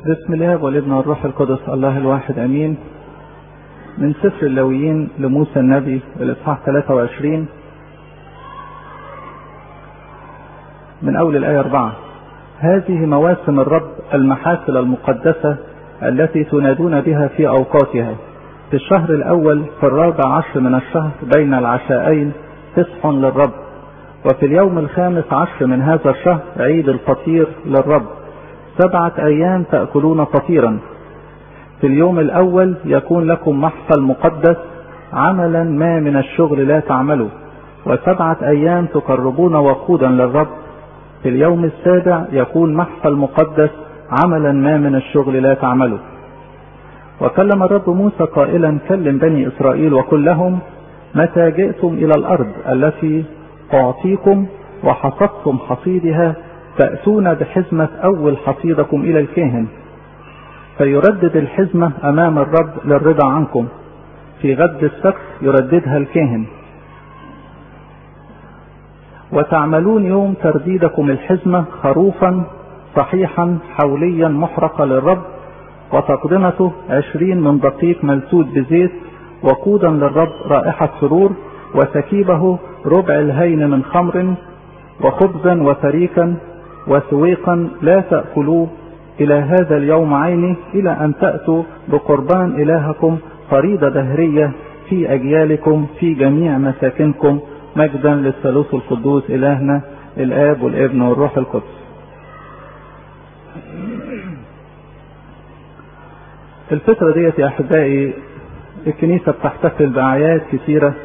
بسم الله والابن والروح القدس الله الواحد امين من سفر اللويين لموسى النبي الاصحاح 23 من اول الايه 4 هذه مواسم الرب المحافل المقدسه التي تنادون بها في اوقاتها في الشهر الاول في الرابع عشر من الشهر بين العشاءين فسح للرب وفي اليوم الخامس عشر من هذا الشهر عيد الفطير للرب سبعة أيام تأكلون فطيرا في اليوم الأول يكون لكم محفل مقدس عملا ما من الشغل لا تعملوا وسبعة أيام تقربون وقودا للرب في اليوم السابع يكون محفل مقدس عملا ما من الشغل لا تعملوا وكلم الرب موسى قائلا كلم بني إسرائيل وقل لهم متى جئتم إلى الأرض التي أعطيكم وحصدتم حصيدها تأتون بحزمة أول حصيدكم إلى الكاهن فيردد الحزمة أمام الرب للرضا عنكم في غد السبت يرددها الكاهن وتعملون يوم ترديدكم الحزمة خروفا صحيحا حوليا محرقة للرب وتقدمته عشرين من دقيق ملسود بزيت وقودا للرب رائحة سرور وسكيبه ربع الهين من خمر وخبزا وفريكا وسويقا لا تأكلوه إلى هذا اليوم عينه إلى أن تأتوا بقربان إلهكم فريضة دهرية في أجيالكم في جميع مساكنكم مجدا للثالوث القدوس إلهنا الآب والابن والروح القدس في الفترة ديت يا أحبائي الكنيسة بتحتفل بأعياد كثيرة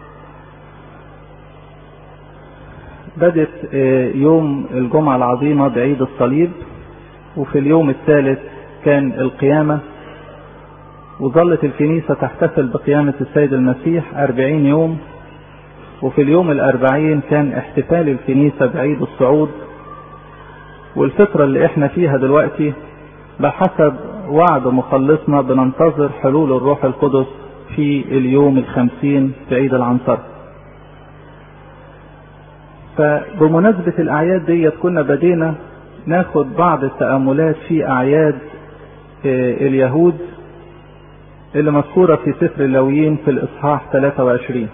بدت يوم الجمعة العظيمة بعيد الصليب وفي اليوم الثالث كان القيامة وظلت الكنيسة تحتفل بقيامة السيد المسيح أربعين يوم وفي اليوم الأربعين كان احتفال الكنيسة بعيد الصعود والفترة اللي احنا فيها دلوقتي بحسب وعد مخلصنا بننتظر حلول الروح القدس في اليوم الخمسين في عيد العنصر فبمناسبة الأعياد ديت كنا بدينا ناخد بعض التأملات في أعياد اليهود اللي مذكورة في سفر اللويين في الإصحاح 23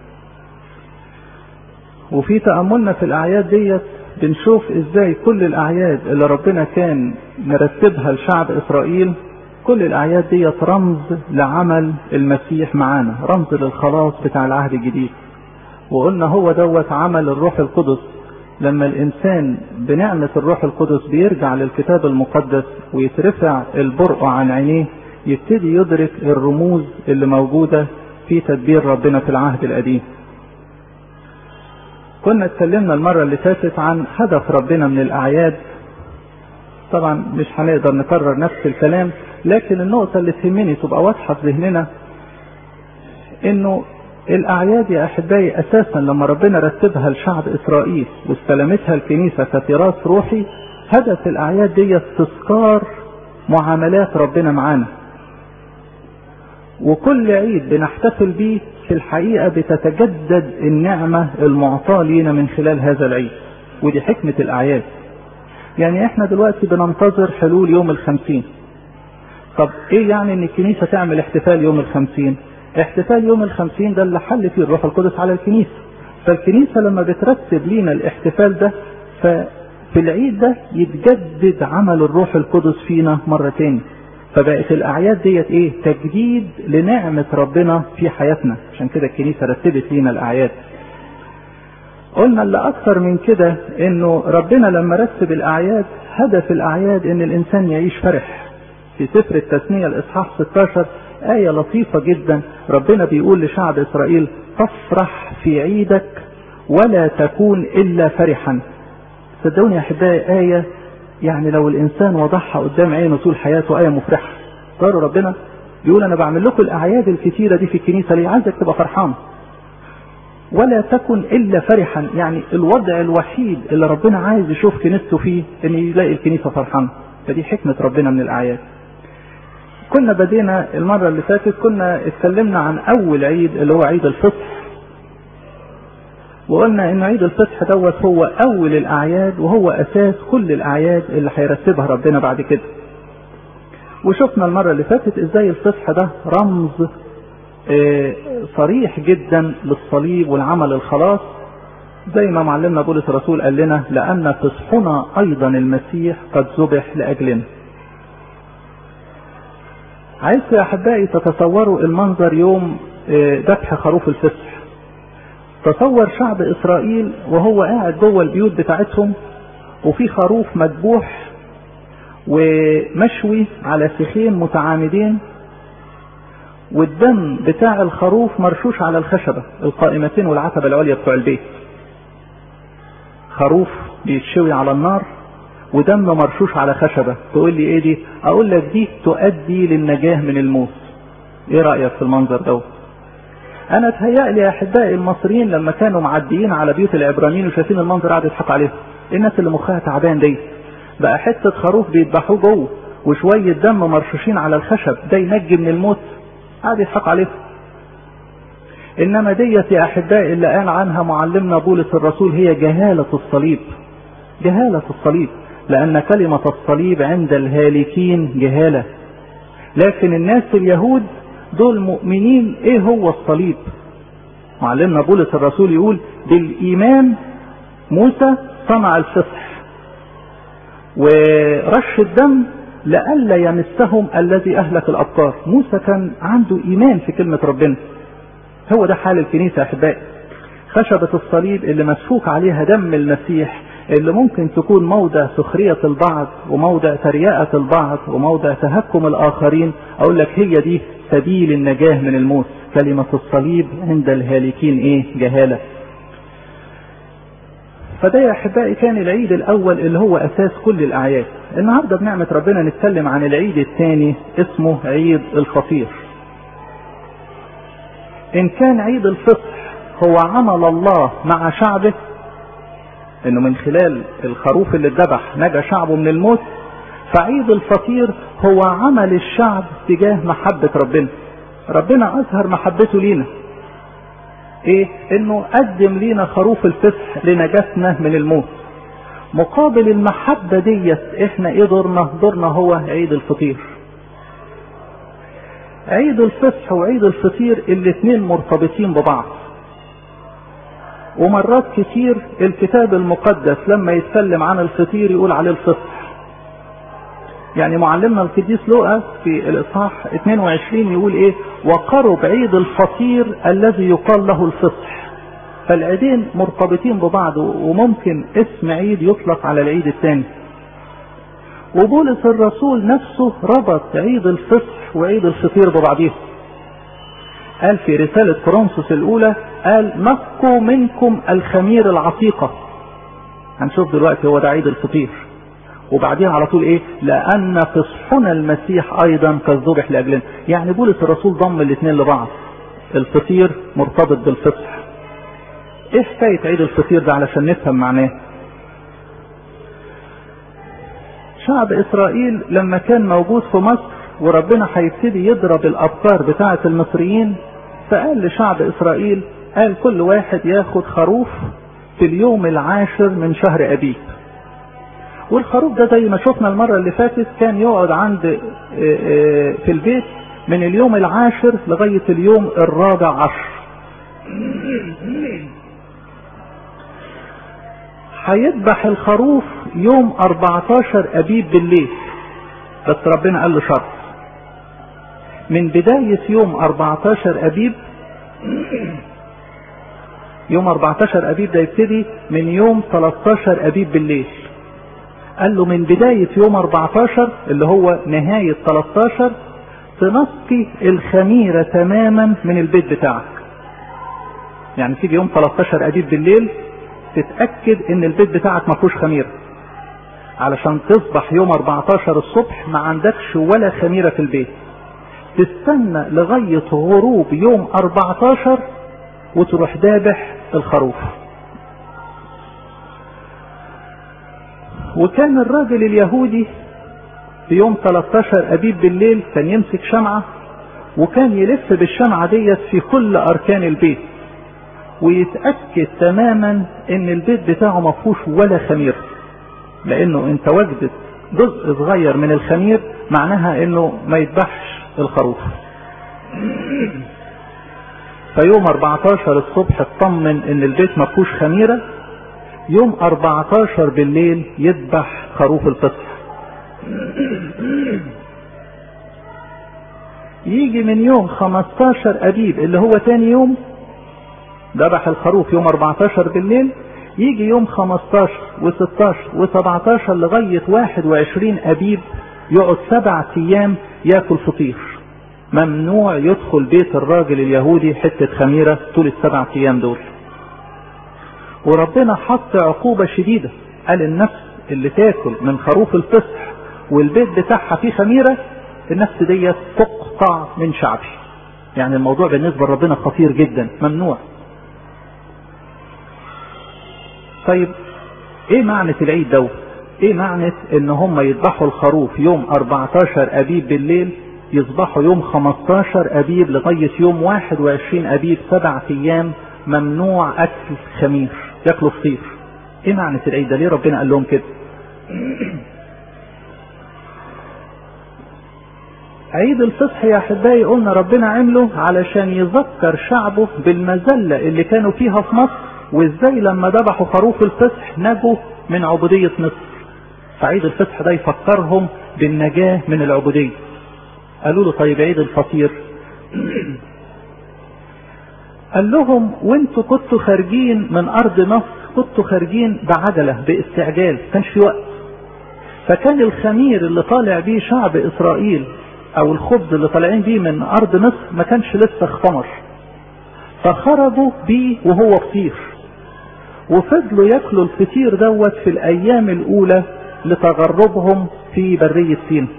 وفي تأملنا في الأعياد ديت بنشوف ازاي كل الأعياد اللي ربنا كان مرتبها لشعب إسرائيل كل الأعياد ديت رمز لعمل المسيح معانا رمز للخلاص بتاع العهد الجديد وقلنا هو دوت عمل الروح القدس لما الانسان بنعمة الروح القدس بيرجع للكتاب المقدس ويترفع البرء عن عينيه يبتدي يدرك الرموز اللي موجودة في تدبير ربنا في العهد القديم كنا اتكلمنا المرة اللي فاتت عن هدف ربنا من الأعياد طبعا مش هنقدر نكرر نفس الكلام لكن النقطة اللي تهمني تبقى واضحة في ذهننا انه الأعياد يا أحبائي أساسا لما ربنا رتبها لشعب إسرائيل واستلمتها الكنيسة كتراث روحي هدف الأعياد دي تذكار معاملات ربنا معانا وكل عيد بنحتفل بيه في الحقيقة بتتجدد النعمة المعطاة لينا من خلال هذا العيد ودي حكمة الأعياد يعني احنا دلوقتي بننتظر حلول يوم الخمسين طب ايه يعني ان الكنيسة تعمل احتفال يوم الخمسين احتفال يوم الخمسين ده اللي حل فيه الروح القدس على الكنيسة فالكنيسة لما بترتب لينا الاحتفال ده ففي العيد ده يتجدد عمل الروح القدس فينا مرة تاني فبقت الأعياد ديت ايه تجديد لنعمة ربنا في حياتنا عشان كده الكنيسة رتبت لينا الأعياد قلنا اللي أكثر من كده إنه ربنا لما رتب الأعياد هدف الأعياد إن الإنسان يعيش فرح في سفر التثنية الإصحاح 16 آية لطيفة جدا ربنا بيقول لشعب إسرائيل تفرح في عيدك ولا تكون إلا فرحا صدقوني يا أحبائي آية يعني لو الإنسان وضعها قدام عينه طول حياته آية مفرحة قالوا ربنا بيقول أنا بعمل لكم الأعياد الكتيرة دي في الكنيسة ليه عايزك تبقى فرحان ولا تكن إلا فرحا يعني الوضع الوحيد اللي ربنا عايز يشوف كنيسته فيه إن يلاقي الكنيسة فرحانة فدي حكمة ربنا من الأعياد كنا بدينا المرة اللي فاتت كنا اتكلمنا عن أول عيد اللي هو عيد الفصح وقلنا إن عيد الفصح دوت هو أول الأعياد وهو أساس كل الأعياد اللي هيرتبها ربنا بعد كده وشفنا المرة اللي فاتت ازاي الفصح ده رمز اه صريح جدا للصليب والعمل الخلاص زي ما معلمنا بولس الرسول قال لنا لأن فصحنا أيضا المسيح قد ذبح لأجلنا عايز يا أحبائي تتصوروا المنظر يوم ذبح خروف الفصح تصور شعب إسرائيل وهو قاعد جوه البيوت بتاعتهم وفي خروف مذبوح ومشوي على سيخين متعامدين والدم بتاع الخروف مرشوش على الخشبة القائمتين والعتبة العليا بتوع البيت خروف بيتشوي على النار ودم مرشوش على خشبة تقول لي ايه دي اقول لك دي تؤدي للنجاة من الموت ايه رأيك في المنظر ده انا اتهيألي يا احبائي المصريين لما كانوا معديين على بيوت العبرانيين وشايفين المنظر قاعد يضحك عليهم الناس اللي مخها تعبان دي بقى حتة خروف بيذبحوه جوه وشوية دم مرشوشين على الخشب ده ينجي من الموت قاعد يضحك عليهم انما ديت يا احبائي اللي قال عنها معلمنا بولس الرسول هي جهالة الصليب جهالة الصليب لان كلمة الصليب عند الهالكين جهالة لكن الناس اليهود دول مؤمنين ايه هو الصليب معلمنا بولس الرسول يقول بالايمان موسى صنع الفصح ورش الدم لئلا يمسهم الذي اهلك الابكار موسى كان عنده ايمان في كلمة ربنا هو ده حال الكنيسة احبائي خشبة الصليب اللي مسفوك عليها دم المسيح اللي ممكن تكون موضع سخرية البعض وموضع ترياءة البعض وموضع تهكم الآخرين أقول لك هي دي سبيل النجاة من الموت كلمة الصليب عند الهالكين إيه جهالة فده يا أحبائي كان العيد الأول اللي هو أساس كل الأعياد النهاردة بنعمة ربنا نتكلم عن العيد الثاني اسمه عيد الفطير إن كان عيد الفصح هو عمل الله مع شعبه انه من خلال الخروف اللي اتذبح نجا شعبه من الموت فعيد الفطير هو عمل الشعب تجاه محبة ربنا ربنا اظهر محبته لينا ايه انه قدم لينا خروف الفصح لنجاتنا من الموت مقابل المحبة ديت احنا ايه دورنا دورنا هو عيد الفطير عيد الفصح وعيد الفطير الاتنين مرتبطين ببعض ومرات كتير الكتاب المقدس لما يتكلم عن الفطير يقول عليه الفصح يعني معلمنا القديس لوقا في الاصحاح 22 يقول ايه وقرب عيد الفطير الذي يقال له الفصح فالعيدين مرتبطين ببعض وممكن اسم عيد يطلق على العيد الثاني وبولس الرسول نفسه ربط عيد الفصح وعيد الفطير ببعضهم قال في رسالة كورنثوس الأولى قال نقوا منكم الخمير العتيقة هنشوف دلوقتي هو ده عيد الفطير وبعديها على طول ايه لأن فصحنا المسيح أيضا كالذبح لأجلنا يعني بولس الرسول ضم الاثنين لبعض الفطير مرتبط بالفصح ايه حكاية عيد الفطير ده علشان نفهم معناه شعب إسرائيل لما كان موجود في مصر وربنا هيبتدي يضرب الابكار بتاعه المصريين فقال لشعب اسرائيل قال كل واحد ياخد خروف في اليوم العاشر من شهر ابيب والخروف ده زي ما شفنا المرة اللي فاتت كان يقعد عند في البيت من اليوم العاشر لغاية اليوم الرابع عشر هيذبح الخروف يوم 14 ابيب بالليل بس ربنا قال له شرط من بداية يوم 14 أبيب يوم 14 أبيب ده يبتدي من يوم 13 أبيب بالليل قال له من بداية يوم 14 اللي هو نهاية 13 تنقي الخميرة تماما من البيت بتاعك يعني تيجي يوم 13 أبيب بالليل تتأكد ان البيت بتاعك ما فيهوش خميرة علشان تصبح يوم 14 الصبح ما عندكش ولا خميرة في البيت تستنى لغاية غروب يوم 14 وتروح دابح الخروف وكان الراجل اليهودي في يوم 13 أبيب بالليل كان يمسك شمعة وكان يلف بالشمعة ديت في كل أركان البيت ويتأكد تماما ان البيت بتاعه ما فيهوش ولا خميره لانه انت وجدت جزء صغير من الخمير معناها انه ما يذبحش الخروف فيوم 14 الصبح اطمن ان البيت ما فيهوش خميره يوم 14 بالليل يذبح خروف الفصح يجي من يوم 15 ابيب اللي هو تاني يوم ذبح الخروف يوم 14 بالليل يجي يوم 15 و16 و17 لغاية 21 أبيب يقعد سبع أيام ياكل فطير ممنوع يدخل بيت الراجل اليهودي حتة خميرة طول السبع أيام دول وربنا حط عقوبة شديدة قال النفس اللي تاكل من خروف الفصح والبيت بتاعها فيه خميرة النفس ديت تقطع من شعبي يعني الموضوع بالنسبة لربنا خطير جدا ممنوع طيب ايه معنى العيد دوت ايه معنى ان هم يذبحوا الخروف يوم 14 ابيب بالليل يذبحوا يوم 15 ابيب لغاية يوم 21 ابيب سبع ايام ممنوع اكل خمير ياكلوا فطير ايه معنى العيد ده ليه ربنا قال لهم كده عيد الفصح يا احبائي قلنا ربنا عمله علشان يذكر شعبه بالمذله اللي كانوا فيها في مصر وازاي لما ذبحوا خروف الفصح نجوا من عبودية مصر فعيد الفصح ده يفكرهم بالنجاة من العبودية قالوا له طيب عيد الفطير قال لهم وانتوا كنتوا خارجين من ارض مصر كنتوا خارجين بعجلة باستعجال كانش في وقت فكان الخمير اللي طالع بيه شعب اسرائيل او الخبز اللي طالعين بيه من ارض مصر ما كانش لسه اختمر فخرجوا بيه وهو فطير وفضلوا ياكلوا الفطير دوت في الايام الاولى لتغربهم في برية سينا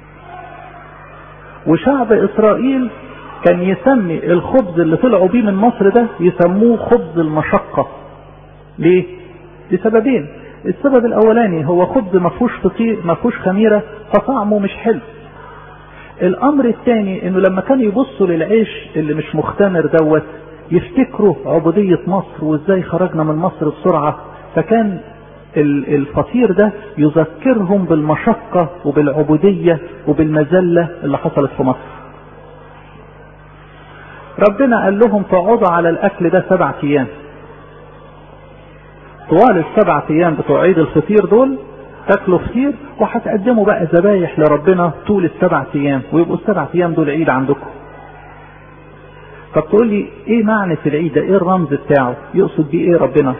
وشعب اسرائيل كان يسمي الخبز اللي طلعوا بيه من مصر ده يسموه خبز المشقة ليه لسببين السبب الاولاني هو خبز ما فيهوش فطير ما فيهوش خميره فطعمه مش حلو الامر الثاني انه لما كانوا يبصوا للعيش اللي مش مختمر دوت يفتكروا عبودية مصر وازاي خرجنا من مصر بسرعة فكان الفطير ده يذكرهم بالمشقة وبالعبودية وبالمذلة اللي حصلت في مصر ربنا قال لهم تقعدوا على الاكل ده سبع ايام طوال السبع ايام بتوع عيد الفطير دول تاكلوا فطير وهتقدموا بقى ذبايح لربنا طول السبع ايام ويبقوا السبع ايام دول عيد عندكم طب تقول لي ايه معنى العيد ده ايه الرمز بتاعه يقصد بيه ايه ربنا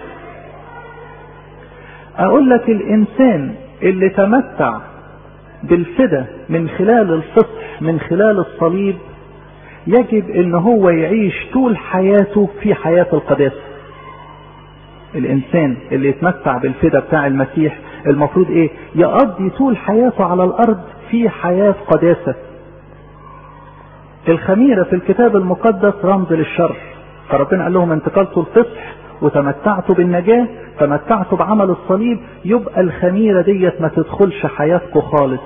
اقول لك الانسان اللي تمتع بالفدا من خلال الفصح من خلال الصليب يجب ان هو يعيش طول حياته في حياة القداسة الانسان اللي يتمتع بالفدا بتاع المسيح المفروض ايه يقضي طول حياته على الارض في حياة قداسة الخميرة في الكتاب المقدس رمز للشر فربنا قال لهم انتقلتوا الفصح وتمتعتوا بالنجاة تمتعتوا بعمل الصليب يبقى الخميرة ديت ما تدخلش حياتكم خالص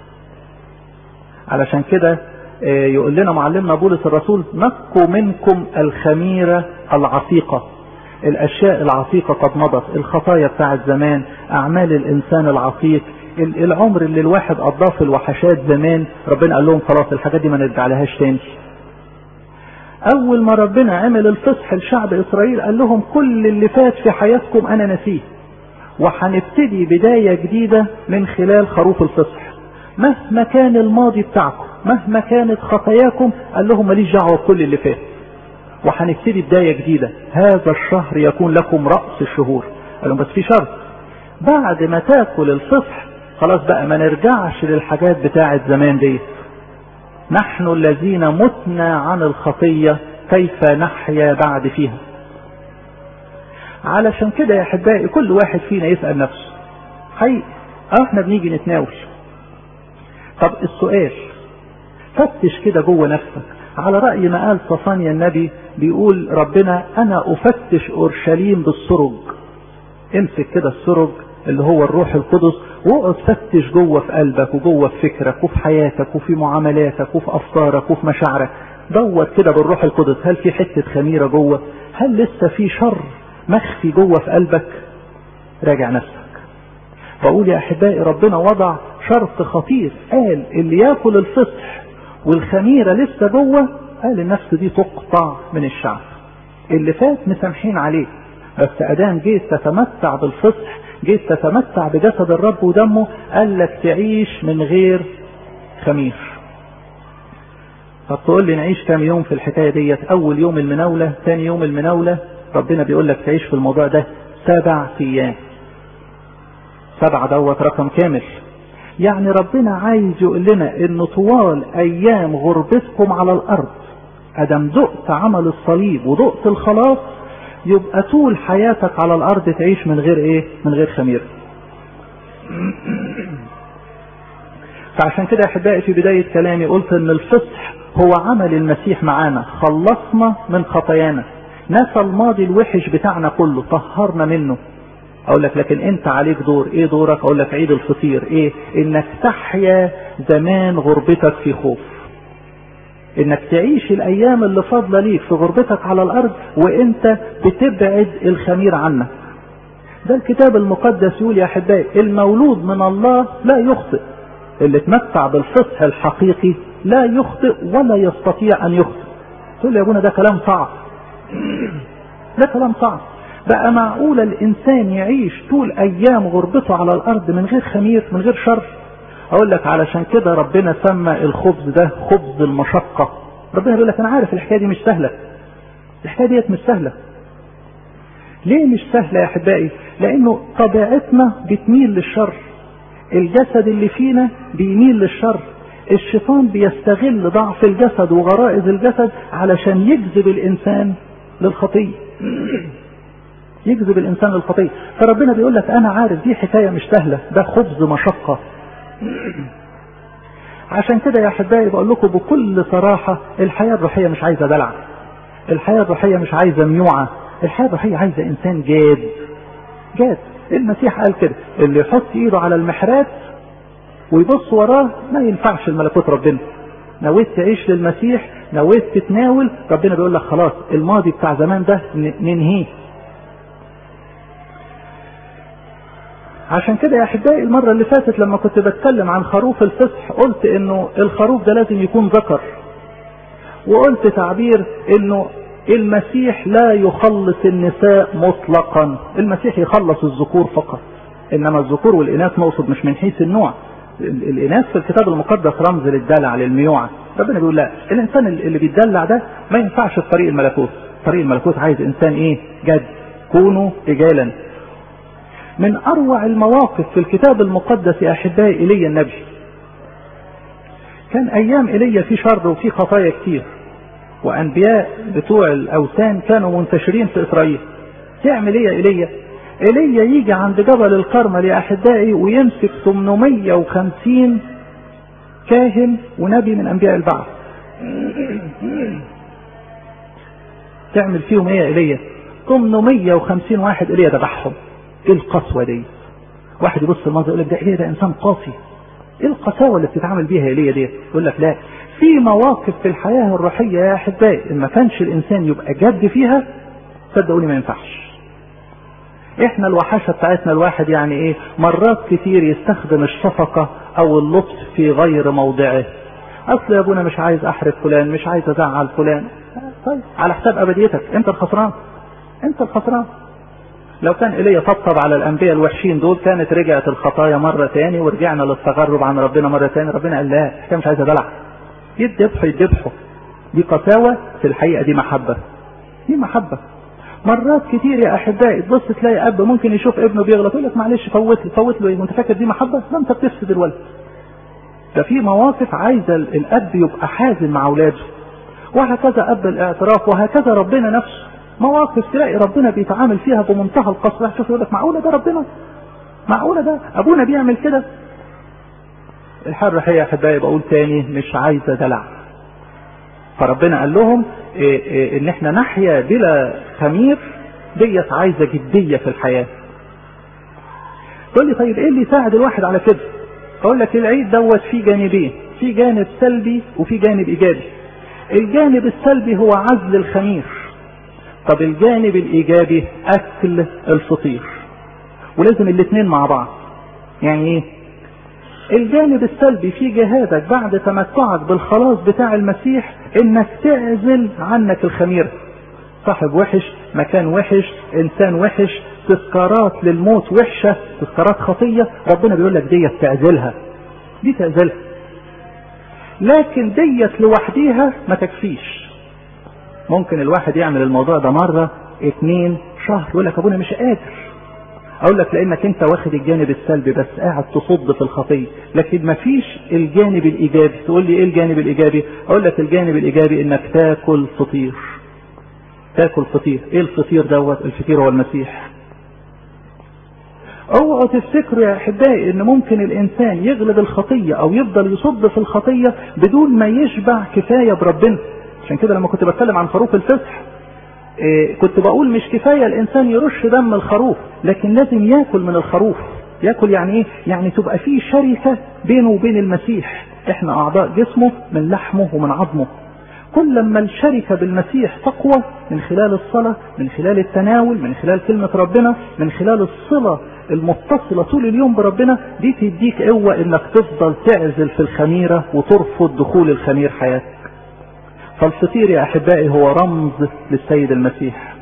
علشان كده يقول لنا معلمنا بولس الرسول نقوا منكم الخميرة العتيقة الاشياء العتيقة قد مضت الخطايا بتاعت زمان اعمال الانسان العتيق العمر اللي الواحد قضاه في الوحشات زمان ربنا قال لهم خلاص الحاجات دي ما نرجع لهاش تاني اول ما ربنا عمل الفصح لشعب اسرائيل قال لهم كل اللي فات في حياتكم انا نسيه وهنبتدي بداية جديدة من خلال خروف الفصح مهما كان الماضي بتاعكم مهما كانت خطاياكم قال لهم ماليش دعوه بكل اللي فات وهنبتدي بدايه جديده هذا الشهر يكون لكم راس الشهور قال لهم بس في شرط بعد ما تاكل الفصح خلاص بقى ما نرجعش للحاجات بتاعه زمان دي نحن الذين متنا عن الخطيه كيف نحيا بعد فيها علشان كده يا احبائي كل واحد فينا يسال نفسه حقيقي احنا بنيجي نتناول طب السؤال فتش كده جوه نفسك على رأي ما قال صفانيا النبي بيقول ربنا انا افتش اورشليم بالسرج امسك كده السرج اللي هو الروح القدس واقعد فتش جوه في قلبك وجوه في فكرك وفي حياتك وفي معاملاتك وفي افكارك وفي مشاعرك دور كده بالروح القدس هل في حتة خميرة جوه هل لسه في شر مخفي جوه في قلبك راجع نفسك بقول يا احبائي ربنا وضع شرط خطير قال اللي ياكل الفصح والخميره لسه جوه قال النفس دي تقطع من الشعب اللي فات مسامحين عليه بس ادام جيت تتمتع بالفصح جيت تتمتع بجسد الرب ودمه قال لك تعيش من غير خمير طب تقول لي نعيش كام يوم في الحكايه ديت اول يوم المناوله ثاني يوم المناوله ربنا بيقول لك تعيش في الموضوع ده سبع ايام سبعة دوت رقم كامل يعني ربنا عايز يقول لنا ان طوال ايام غربتكم على الارض ادم دقت عمل الصليب ودقت الخلاص يبقى طول حياتك على الارض تعيش من غير ايه من غير خمير فعشان كده يا احبائي في بداية كلامي قلت ان الفصح هو عمل المسيح معانا خلصنا من خطايانا نسى الماضي الوحش بتاعنا كله طهرنا منه اقول لك لكن انت عليك دور ايه دورك اقول لك عيد الفطير ايه انك تحيا زمان غربتك في خوف انك تعيش الايام اللي فاضله ليك في غربتك على الارض وانت بتبعد الخمير عنك ده الكتاب المقدس يقول يا احبائي المولود من الله لا يخطئ اللي اتمتع بالفصح الحقيقي لا يخطئ ولا يستطيع ان يخطئ تقول يا ابونا ده كلام صعب ده كلام صعب بقى معقول الانسان يعيش طول ايام غربته على الارض من غير خمير من غير شر اقول لك علشان كده ربنا سمى الخبز ده خبز المشقة ربنا بيقول لك انا عارف الحكاية دي مش سهلة الحكاية ديت مش سهلة ليه مش سهلة يا احبائي لانه طبيعتنا بتميل للشر الجسد اللي فينا بيميل للشر الشيطان بيستغل ضعف الجسد وغرائز الجسد علشان يجذب الانسان للخطيه يجذب الانسان للخطيه فربنا بيقول لك انا عارف دي حكايه مش سهله ده خبز مشقه عشان كده يا احبائي بقول لكم بكل صراحه الحياه الروحيه مش عايزه دلع الحياه الروحيه مش عايزه ميوعه الحياه الروحيه عايزه انسان جاد جاد المسيح قال كده اللي يحط ايده على المحرات ويبص وراه ما ينفعش الملكوت ربنا نويت تعيش للمسيح نويت تتناول ربنا بيقول لك خلاص الماضي بتاع زمان ده ننهيه عشان كده يا احبائي المرة اللي فاتت لما كنت بتكلم عن خروف الفصح قلت انه الخروف ده لازم يكون ذكر وقلت تعبير انه المسيح لا يخلص النساء مطلقا المسيح يخلص الذكور فقط انما الذكور والاناث نقصد مش من حيث النوع الاناث في الكتاب المقدس رمز للدلع للميوعة ربنا بيقول لا الانسان اللي بيتدلع ده ما ينفعش في طريق الملكوت طريق الملكوت عايز انسان ايه جد كونوا رجالا من اروع المواقف في الكتاب المقدس يا احبائي ايليا النبي كان ايام ايليا في شر وفي خطايا كتير وانبياء بتوع الاوثان كانوا منتشرين في اسرائيل تعمل ايه يا ايليا ايليا يجي عند جبل الكرمل يا احبائي ويمسك 850 كاهن ونبي من انبياء البعث تعمل فيهم ايه يا ايليا 850 واحد ايليا ذبحهم ايه القسوه دي واحد يبص المنظر يقول لك ده ايه ده انسان قاسي ايه القساوه اللي بتتعامل بيها ايليا دي يقول لك لا في مواقف في الحياه الروحيه يا احبائي ان ما كانش الانسان يبقى جد فيها صدقوني ما ينفعش احنا الوحشه بتاعتنا الواحد يعني ايه مرات كتير يستخدم الشفقه او اللطف في غير موضعه اصل يا ابونا مش عايز احرق فلان مش عايز ازعل فلان طيب على حساب ابديتك انت الخسران انت الخسران لو كان ايليا طبطب على الانبياء الوحشين دول كانت رجعت الخطايا مره تاني ورجعنا للتغرب عن ربنا مره تاني ربنا قال لا كان مش عايز دلع يذبحوا يذبحوا دي قساوه في الحقيقه دي محبه دي محبه مرات كتير يا احبائي تبص تلاقي اب ممكن يشوف ابنه بيغلط يقول لك معلش فوت له فوت له ايه وانت فاكر دي محبه؟ لا انت بتفسد الولد. ده في مواقف عايزه الاب يبقى حازم مع اولاده. وهكذا اب الاعتراف وهكذا ربنا نفسه. مواقف تلاقي ربنا بيتعامل فيها بمنتهى القسوه شوف يقول لك معقوله ده ربنا؟ معقوله ده ابونا بيعمل كده؟ الحال الروحيه يا احبائي بقول تاني مش عايزه دلع. فربنا قال لهم إيه إيه ان احنا نحيا بلا خمير ديت عايزه جديه في الحياه. تقول لي طيب ايه اللي يساعد الواحد على كده؟ اقول لك العيد دوت فيه جانبين، في جانب سلبي وفي جانب ايجابي. الجانب السلبي هو عزل الخمير. طب الجانب الايجابي اكل الفطير. ولازم الاثنين مع بعض. يعني ايه الجانب السلبي في جهادك بعد تمتعك بالخلاص بتاع المسيح انك تعزل عنك الخميرة صاحب وحش مكان وحش انسان وحش تذكارات للموت وحشة تذكارات خطية ربنا بيقول لك ديت تعزلها دي تعزلها لكن ديت لوحديها ما تكفيش ممكن الواحد يعمل الموضوع ده مرة اتنين شهر يقول لك ابونا مش قادر اقول لك لانك انت واخد الجانب السلبي بس قاعد تصد في الخطيه لكن مفيش الجانب الايجابي تقول لي ايه الجانب الايجابي اقول لك الجانب الايجابي انك تاكل فطير تاكل فطير ايه الفطير دوت الفطير هو المسيح اوعوا تفتكروا يا احبائي ان ممكن الانسان يغلب الخطيه او يفضل يصد في الخطيه بدون ما يشبع كفايه بربنا عشان كده لما كنت بتكلم عن خروف الفصح إيه كنت بقول مش كفايه الانسان يرش دم الخروف لكن لازم ياكل من الخروف ياكل يعني ايه يعني تبقى فيه شركه بينه وبين المسيح احنا اعضاء جسمه من لحمه ومن عظمه كل لما الشركة بالمسيح تقوى من خلال الصلاة من خلال التناول من خلال كلمة ربنا من خلال الصلة المتصلة طول اليوم بربنا دي تديك قوة انك تفضل تعزل في الخميرة وترفض دخول الخمير حياتك فالفطير يا احبائي هو رمز للسيد المسيح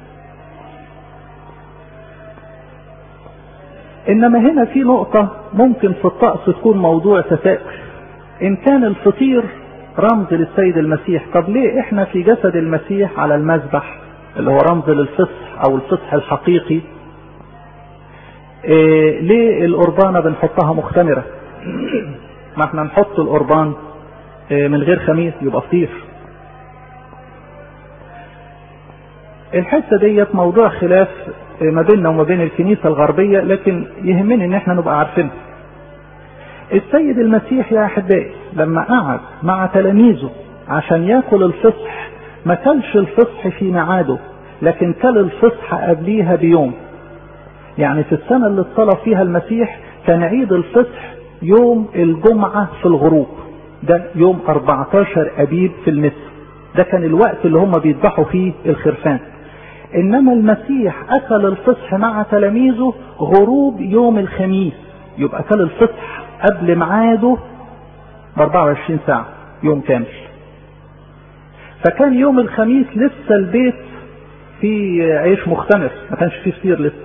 انما هنا في نقطة ممكن في الطقس تكون موضوع تساؤل ان كان الفطير رمز للسيد المسيح طب ليه احنا في جسد المسيح على المذبح اللي هو رمز للفصح او الفصح الحقيقي إيه ليه القربانة بنحطها مختمرة ما احنا نحط القربان إيه من غير خميس يبقى فطير الحته ديت موضوع خلاف ما بيننا وما بين الكنيسه الغربيه لكن يهمني ان احنا نبقى عارفينها. السيد المسيح يا احبائي لما قعد مع تلاميذه عشان ياكل الفصح ما كلش الفصح في ميعاده لكن كل الفصح قبليها بيوم. يعني في السنه اللي اتصلى فيها المسيح كان عيد الفصح يوم الجمعه في الغروب. ده يوم 14 ابيب في المصر. ده كان الوقت اللي هم بيذبحوا فيه الخرفان. انما المسيح اكل الفصح مع تلاميذه غروب يوم الخميس يبقى اكل الفصح قبل ميعاده ب 24 ساعه يوم كامل فكان يوم الخميس لسه البيت في عيش مختمر ما كانش فيه فطير لسه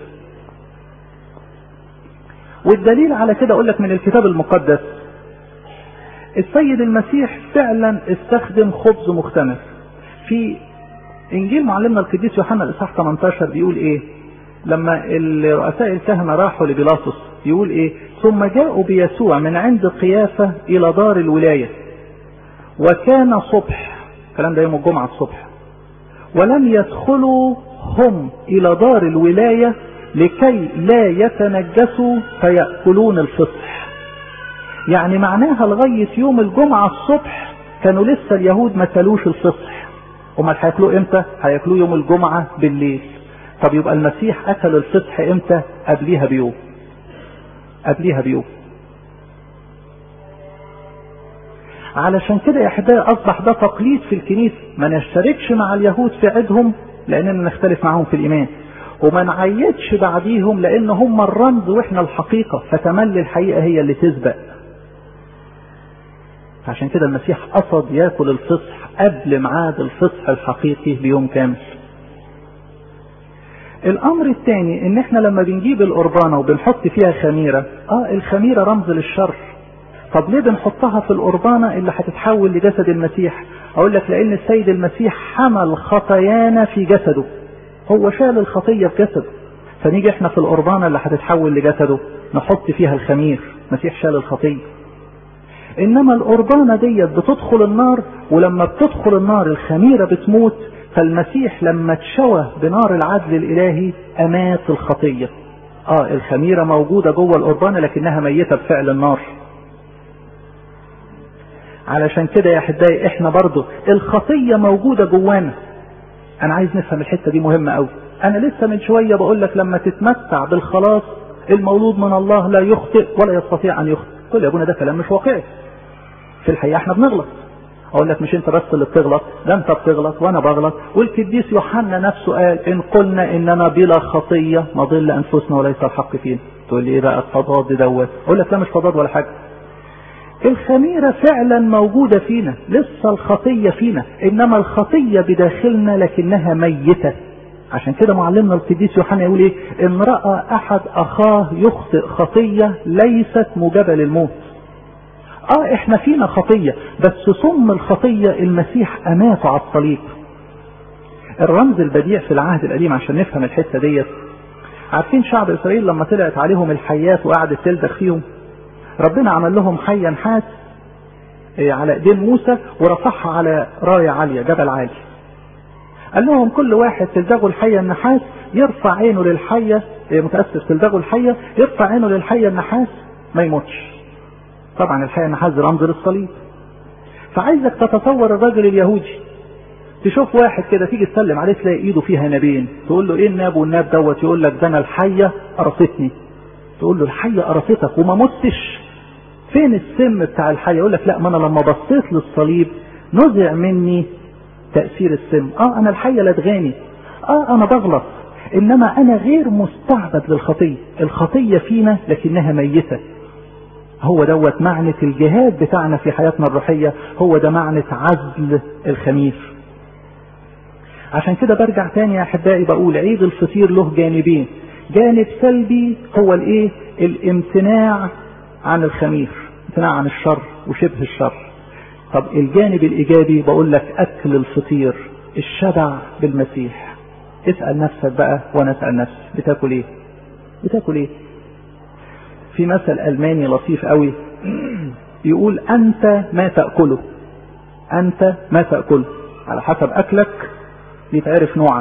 والدليل على كده اقول لك من الكتاب المقدس السيد المسيح فعلا استخدم خبز مختمر في انجيل معلمنا القديس يوحنا الاصحاح 18 بيقول ايه لما رؤساء الكهنه راحوا لبيلاطس يقول ايه ثم جاءوا بيسوع من عند قيافه الى دار الولايه وكان صبح الكلام ده يوم الجمعه الصبح ولم يدخلوا هم الى دار الولايه لكي لا يتنجسوا فياكلون الفصح يعني معناها لغايه يوم الجمعه الصبح كانوا لسه اليهود ما كلوش الفصح امال هياكلوه امتى هياكلوه يوم الجمعه بالليل طب يبقى المسيح اكل الفصح امتى قبليها بيوم قبليها بيوم علشان كده يا احبائي اصبح ده تقليد في الكنيسه ما نشتركش مع اليهود في عيدهم لاننا نختلف معاهم في الايمان وما نعيدش بعديهم لان هم الرمز واحنا الحقيقه فتملي الحقيقه هي اللي تسبق عشان كده المسيح قصد ياكل الفصح قبل ميعاد الفصح الحقيقي بيوم كامل الامر الثاني ان احنا لما بنجيب القربانة وبنحط فيها خميرة اه الخميرة رمز للشر طب ليه بنحطها في القربانة اللي هتتحول لجسد المسيح اقول لك لان السيد المسيح حمل خطايانا في جسده هو شال الخطية في جسده فنيجي احنا في القربانة اللي هتتحول لجسده نحط فيها الخمير مسيح شال الخطيه انما القربانه ديت بتدخل النار ولما بتدخل النار الخميره بتموت فالمسيح لما اتشوى بنار العدل الالهي امات الخطيه اه الخميره موجوده جوه القربانه لكنها ميته بفعل النار علشان كده يا احبائي احنا برضو الخطيه موجوده جوانا انا عايز نفهم الحته دي مهمه قوي انا لسه من شويه بقول لك لما تتمتع بالخلاص المولود من الله لا يخطئ ولا يستطيع ان يخطئ تقول يا ابونا ده كلام مش واقعي في الحقيقه احنا بنغلط اقول لك مش انت بس اللي بتغلط ده انت بتغلط وانا بغلط والقديس يوحنا نفسه قال ان قلنا اننا بلا خطيه نضل انفسنا وليس الحق فينا تقول لي ايه بقى التضاد دوت اقول لك لا مش تضاد ولا حاجه الخميرة فعلا موجودة فينا لسه الخطية فينا انما الخطية بداخلنا لكنها ميتة عشان كده معلمنا القديس يوحنا يقول ايه ان رأى احد اخاه يخطئ خطية ليست موجبة للموت اه احنا فينا خطية بس سم الخطية المسيح اماته على الصليب الرمز البديع في العهد القديم عشان نفهم الحتة ديت عارفين شعب اسرائيل لما طلعت عليهم الحيات وقعدت تلدغ فيهم ربنا عمل لهم حيا نحاس على ايدين موسى ورفعها على راية عالية جبل عالي قال لهم كل واحد تلدغوا الحية النحاس يرفع عينه للحية متأسف تلدغوا الحية يرفع عينه للحية النحاس ما يموتش طبعا الحية النحاس دي رمز للصليب فعايزك تتصور الراجل اليهودي تشوف واحد كده تيجي تسلم عليه تلاقي ايده فيها نابين تقول له ايه الناب والناب دوت يقول لك ده انا الحية قرصتني تقول له الحية قرصتك وما متش فين السم بتاع الحية يقول لك لا ما انا لما بصيت للصليب نزع مني تأثير السم اه انا الحية لدغاني اه انا بغلط انما انا غير مستعبد للخطية الخطية فينا لكنها ميتة هو دوت معنى الجهاد بتاعنا في حياتنا الروحية هو ده معنى عزل الخمير عشان كده برجع تاني يا احبائي بقول عيد الفطير له جانبين جانب سلبي هو الايه الامتناع عن الخمير امتناع عن الشر وشبه الشر طب الجانب الايجابي بقول لك اكل الفطير الشبع بالمسيح اسأل نفسك بقى وانا اسأل نفسي بتاكل ايه بتاكل ايه في مثل الماني لطيف قوي يقول انت ما تأكله انت ما تأكله على حسب اكلك يتعرف نوعك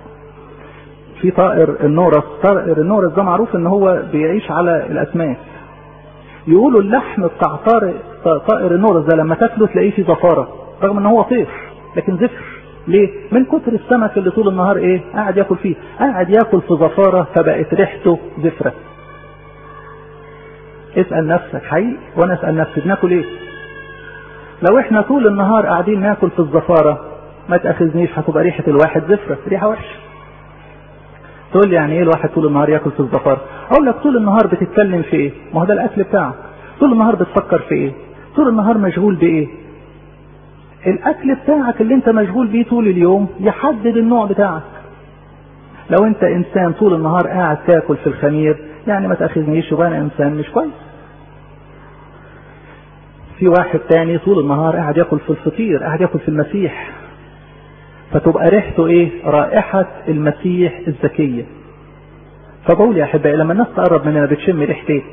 في طائر النورس طائر النورس ده معروف ان هو بيعيش على الاسماك يقولوا اللحم بتاع طائر طائر النورس ده لما تاكله تلاقيه فيه زفاره رغم ان هو طير لكن زفر ليه؟ من كتر السمك اللي طول النهار ايه؟ قاعد ياكل فيه، قاعد ياكل في زفاره فبقت ريحته زفره. اسال نفسك حقيقي وانا اسال نفسي بناكل ايه؟ لو احنا طول النهار قاعدين ناكل في الزفاره ما تاخذنيش هتبقى ريحه الواحد زفره، ريحه وحشه. تقول لي يعني ايه الواحد طول النهار ياكل في الزفاره؟ اقول لك طول النهار بتتكلم في ايه؟ ما هو ده الاكل بتاعك. طول النهار بتفكر في ايه؟ طول النهار مشغول بايه؟ الاكل بتاعك اللي انت مشغول بيه طول اليوم يحدد النوع بتاعك لو انت انسان طول النهار قاعد تاكل في الخمير يعني ما تاخذنيش يبقى انا انسان مش كويس في واحد تاني طول النهار قاعد ياكل في الفطير قاعد ياكل في المسيح فتبقى ريحته ايه رائحة المسيح الزكية فبقول يا احبائي لما الناس تقرب مننا بتشم ريحة ايه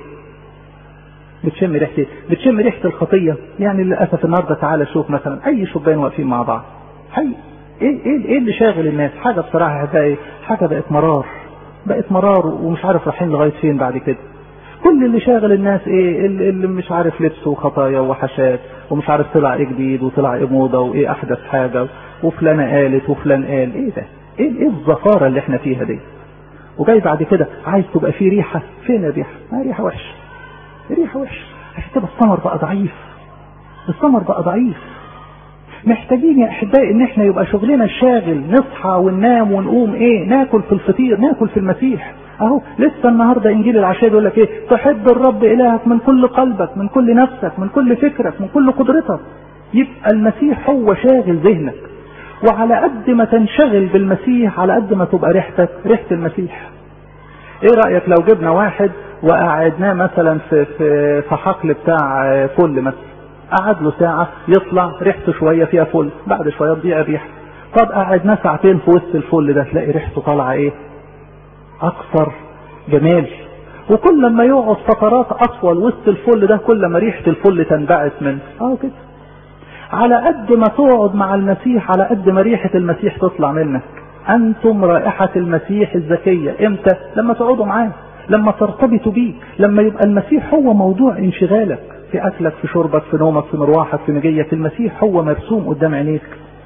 بتشم ريحه ايه؟ بتشم ريحه الخطيه يعني للاسف النهارده تعالى شوف مثلا اي شبان واقفين مع بعض حي ايه ايه ايه اللي شاغل الناس حاجه بصراحه احبائي حاجه بقت مرار بقت مرار ومش عارف رايحين لغايه فين بعد كده كل اللي شاغل الناس ايه اللي, اللي مش عارف لبس وخطايا وحشات ومش عارف طلع ايه جديد وطلع ايه موضه وايه احدث حاجه وفلانه قالت وفلان قال ايه ده ايه ايه الزفاره اللي احنا فيها دي وجاي بعد كده عايز تبقى فيه ريحه فين الريحه؟ ما ريحه وحشه ريحه وحشه عشان كده الثمر بقى ضعيف الثمر بقى ضعيف محتاجين يا احبائي ان احنا يبقى شغلنا شاغل نصحى وننام ونقوم ايه ناكل في الفطير ناكل في المسيح اهو لسه النهارده انجيل العشاء بيقول لك ايه تحب الرب الهك من كل قلبك من كل نفسك من كل فكرك من كل قدرتك يبقى المسيح هو شاغل ذهنك وعلى قد ما تنشغل بالمسيح على قد ما تبقى ريحتك ريحه المسيح ايه رايك لو جبنا واحد وقعدناه مثلا في في في حقل بتاع فل مثلا قعد له ساعة يطلع ريحته شوية فيها فل بعد شوية تضيع الريحة طب قعدناه ساعتين في وسط الفل ده تلاقي ريحته طالعة ايه اكثر جمال وكل لما يقعد فترات اطول وسط الفل ده كل ما ريحة الفل تنبعث منه اه كده على قد ما تقعد مع المسيح على قد ما ريحة المسيح تطلع منك انتم رائحة المسيح الزكية امتى لما تقعدوا معاه لما ترتبطوا بيه لما يبقى المسيح هو موضوع انشغالك في اكلك في شربك في نومك في مروحك في مجيك المسيح هو مرسوم قدام عينيك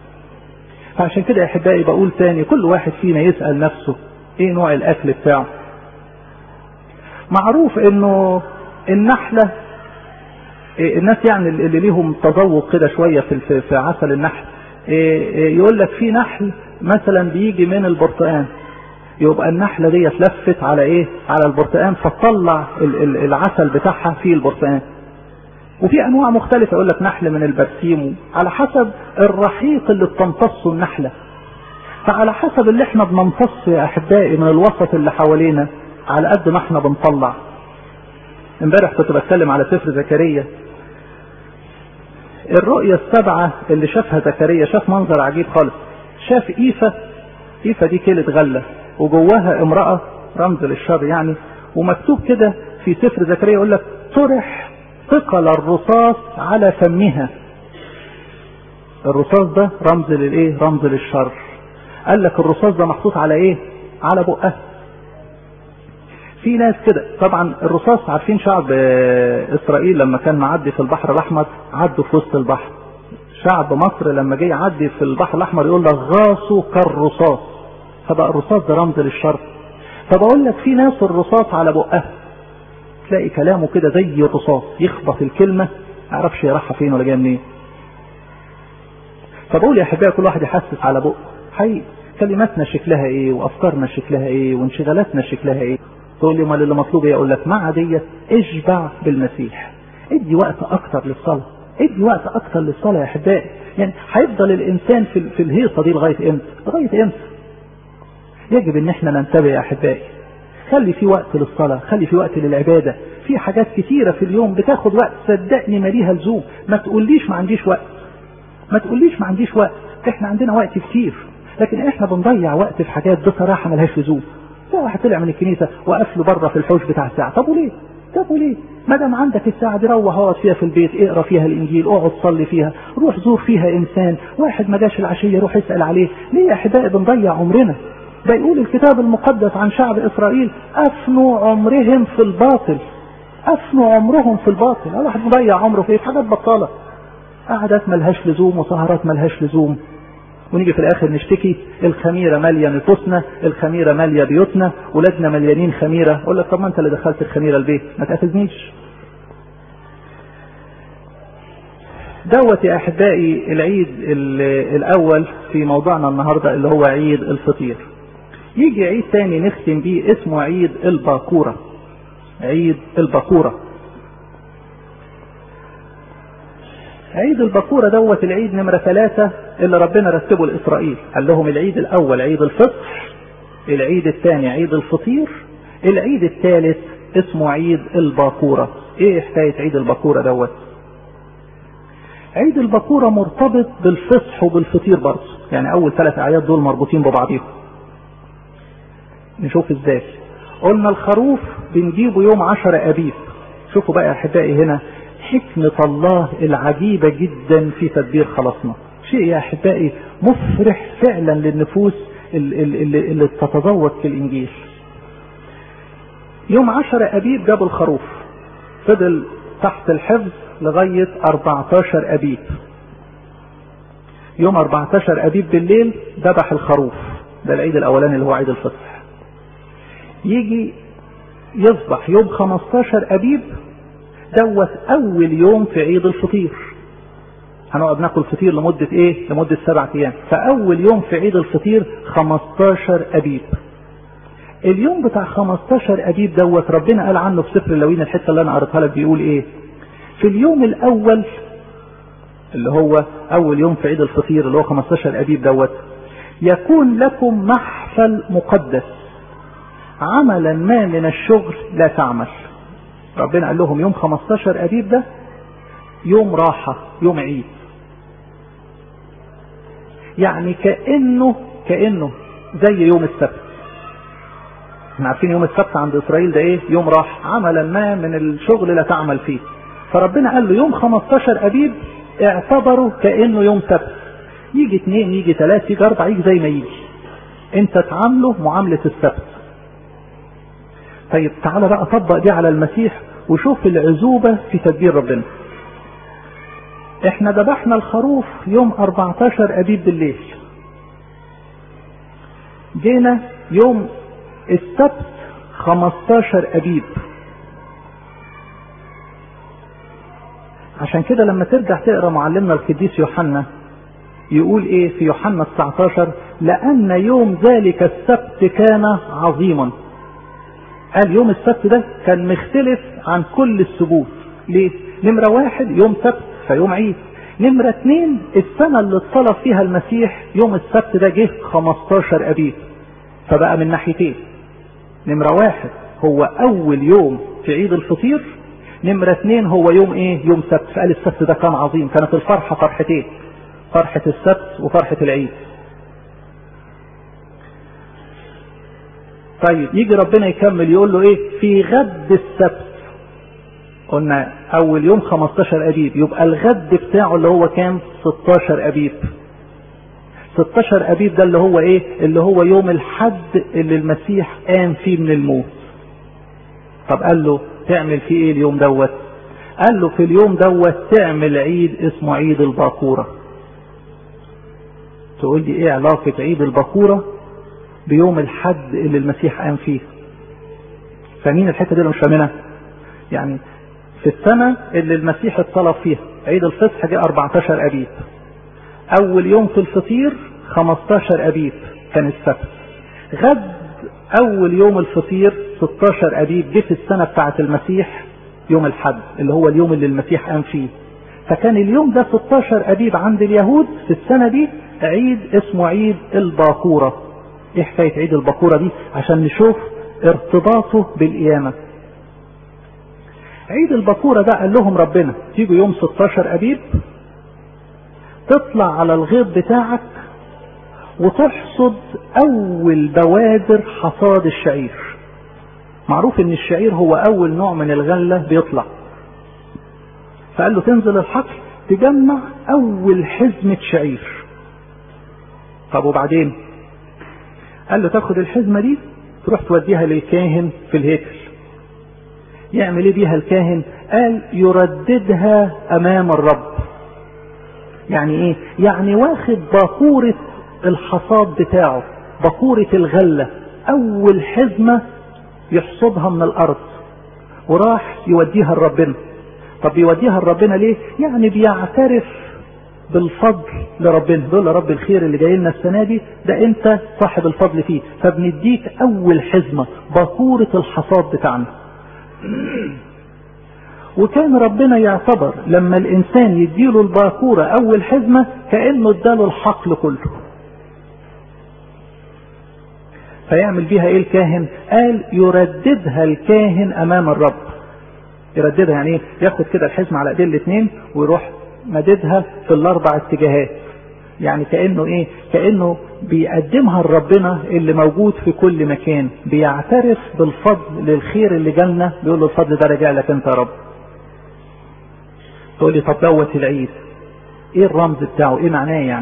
فعشان كده يا احبائي بقول تاني كل واحد فينا يسأل نفسه ايه نوع الاكل بتاعه معروف انه النحلة الناس يعني اللي ليهم تذوق كده شوية في, في عسل النحل يقول لك في نحل مثلا بيجي من البرتقان يبقى النحلة دي لفت على ايه على البرتقان فتطلع العسل بتاعها في البرتقان وفي انواع مختلفة يقول لك نحل من البرسيم على حسب الرحيق اللي بتمتصه النحلة فعلى حسب اللي احنا بنمتص يا احبائي من الوسط اللي حوالينا على قد ما احنا بنطلع امبارح كنت بتكلم على سفر زكريا الرؤية السبعة اللي شافها زكريا شاف منظر عجيب خالص شاف ايفة ايفة دي كيلة غلة وجواها امرأة رمز للشر يعني ومكتوب كده في سفر زكريا يقول لك طرح ثقل الرصاص على فمها الرصاص ده رمز للايه رمز للشر قال لك الرصاص ده محطوط على ايه على بقها في ناس كده طبعا الرصاص عارفين شعب اسرائيل لما كان معدي في البحر الاحمر عدوا في وسط البحر شعب مصر لما جه يعدي في البحر الاحمر يقول لك غاصوا كالرصاص فبقى الرصاص ده رمز للشر فبقول لك في ناس الرصاص على بقها تلاقي كلامه كده زي الرصاص يخبط الكلمه ما يعرفش يراحها فين ولا جايه منين فبقول يا احبائي كل واحد يحسس على بقه حقيقي كلماتنا شكلها ايه وافكارنا شكلها ايه وانشغالاتنا شكلها ايه تقول لي امال اللي مطلوب ايه اقول لك مع ديت اشبع بالمسيح ادي وقت اكتر للصلاه ادي وقت اكتر للصلاه يا احبائي يعني هيفضل الانسان في, في الهيصه دي لغايه امتى لغايه امتى يجب ان احنا ننتبه يا احبائي خلي في وقت للصلاه خلي في وقت للعباده في حاجات كتيره في اليوم بتاخد وقت صدقني ماليها لزوم ما تقوليش ما عنديش وقت ما تقوليش ما عنديش وقت احنا عندنا وقت كتير لكن احنا بنضيع وقت في حاجات بصراحه ملهاش لزوم ده واحد طلع من الكنيسه وقف له بره في الحوش بتاع الساعه طب وليه؟ طب وليه؟ ما دام عندك الساعه دي روح اقعد فيها في البيت اقرا فيها الانجيل اقعد صلي فيها روح زور فيها انسان واحد ما جاش العشيه روح اسال عليه ليه يا احبائي بنضيع عمرنا ده يقول الكتاب المقدس عن شعب اسرائيل افنوا عمرهم في الباطل افنوا عمرهم في الباطل الواحد مضيع عمره في حاجات بطاله قعدات ملهاش لزوم وسهرات ملهاش لزوم ونيجي في الاخر نشتكي الخميره ماليه نفوسنا الخميره ماليه بيوتنا ولادنا مليانين خميره اقول لك طب ما انت اللي دخلت الخميره البيت ما تاخذنيش دوت يا احبائي العيد الاول في موضوعنا النهارده اللي هو عيد الفطير يجي عيد تاني نختم بيه اسمه عيد الباكوره عيد الباكوره عيد البكورة دوت العيد نمرة ثلاثة اللي ربنا رتبه لإسرائيل قال لهم العيد الأول عيد الفطر العيد الثاني عيد الفطير العيد الثالث اسمه عيد الباكورة ايه حكاية عيد الباكورة دوت عيد الباكورة مرتبط بالفصح وبالفطير برضه يعني أول ثلاث أعياد دول مربوطين ببعضهم نشوف ازاي قلنا الخروف بنجيبه يوم عشر أبيب شوفوا بقى يا أحبائي هنا حكمة الله العجيبة جدا في تدبير خلاصنا شيء يا أحبائي مفرح فعلا للنفوس اللي, اللي, اللي تتذوق في الإنجيل يوم عشر أبيب جابوا الخروف فضل تحت الحفظ لغاية 14 أبيب يوم 14 أبيب بالليل ذبح الخروف ده العيد الأولاني اللي هو عيد الفطر يجي يصبح يوم 15 أبيب دوت اول يوم في عيد الفطير هنقعد ناكل فطير لمدة ايه لمدة سبع ايام فاول يوم في عيد الفطير 15 ابيب اليوم بتاع 15 ابيب دوت ربنا قال عنه في سفر اللوين الحته اللي انا قريتها لك بيقول ايه في اليوم الاول اللي هو اول يوم في عيد الفطير اللي هو 15 ابيب دوت يكون لكم محفل مقدس عملا ما من الشغل لا تعمل ربنا قال لهم يوم 15 ابيب ده يوم راحة يوم عيد يعني كأنه كأنه زي يوم السبت احنا عارفين يوم السبت عند اسرائيل ده ايه يوم راحة عملا ما من الشغل لا تعمل فيه فربنا قال له يوم 15 ابيب اعتبره كأنه يوم سبت يجي اثنين يجي ثلاثة يجي اربعة يجي زي ما يجي انت تعامله معاملة السبت طيب تعالى بقى طبق دي على المسيح وشوف العزوبة في تدبير ربنا احنا ذبحنا الخروف يوم 14 ابيب بالليل جينا يوم السبت 15 ابيب عشان كده لما ترجع تقرا معلمنا القديس يوحنا يقول ايه في يوحنا 19 لان يوم ذلك السبت كان عظيما قال يوم السبت ده كان مختلف عن كل السبوت ليه نمرة واحد يوم سبت فيوم عيد نمرة اتنين السنة اللي اتصلب فيها المسيح يوم السبت ده جه 15 ابيب فبقى من ناحيتين نمرة واحد هو اول يوم في عيد الفطير نمرة اتنين هو يوم ايه يوم سبت فقال السبت ده كان عظيم كانت الفرحة فرحتين فرحة السبت وفرحة العيد طيب يجي ربنا يكمل يقول له ايه في غد السبت قلنا اول يوم 15 ابيب يبقى الغد بتاعه اللي هو كام 16 ابيب 16 ابيب ده اللي هو ايه اللي هو يوم الحد اللي المسيح قام فيه من الموت طب قال له تعمل فيه ايه اليوم دوت قال له في اليوم دوت تعمل عيد اسمه عيد الباكوره تقول لي ايه علاقة عيد البكورة بيوم الحد اللي المسيح قام فيه فاهمين الحتة دي ولا مش فاهمينها يعني في السنة اللي المسيح اتصلب فيها عيد الفصح جه 14 أبيب أول يوم في الفطير 15 أبيب كان السبت غد أول يوم الفطير 16 أبيب جه في السنة بتاعة المسيح يوم الحد اللي هو اليوم اللي المسيح قام فيه فكان اليوم ده 16 أبيب عند اليهود في السنة دي عيد اسمه عيد الباكورة ايه حكاية عيد الباكورة دي عشان نشوف ارتباطه بالقيامة عيد الباكورة ده قال لهم ربنا تيجوا يوم 16 أبيب تطلع على الغيط بتاعك وتحصد أول بوادر حصاد الشعير معروف ان الشعير هو أول نوع من الغلة بيطلع فقال له تنزل الحقل تجمع أول حزمة شعير طب وبعدين قال له تاخد الحزمة دي تروح توديها للكاهن في الهيكل يعمل ايه بيها الكاهن قال يرددها امام الرب يعني ايه يعني واخد باكورة الحصاد بتاعه باكورة الغلة اول حزمة يحصدها من الارض وراح يوديها لربنا طب يوديها لربنا ليه يعني بيعترف بالفضل لربنا بيقول يا رب الخير اللي جاي لنا السنه دي ده انت صاحب الفضل فيه فبنديك اول حزمه باكوره الحصاد بتاعنا وكان ربنا يعتبر لما الانسان يديله الباكوره اول حزمه كانه اداله الحقل كله فيعمل بيها ايه الكاهن قال يرددها الكاهن امام الرب يرددها يعني ايه ياخد كده الحزمه على ايدين الاثنين ويروح مددها في الاربع اتجاهات يعني كانه ايه كانه بيقدمها لربنا اللي موجود في كل مكان بيعترف بالفضل للخير اللي جالنا بيقول له الفضل ده راجع لك انت يا رب تقول لي طب دوت العيد ايه الرمز بتاعه ايه معناه يعني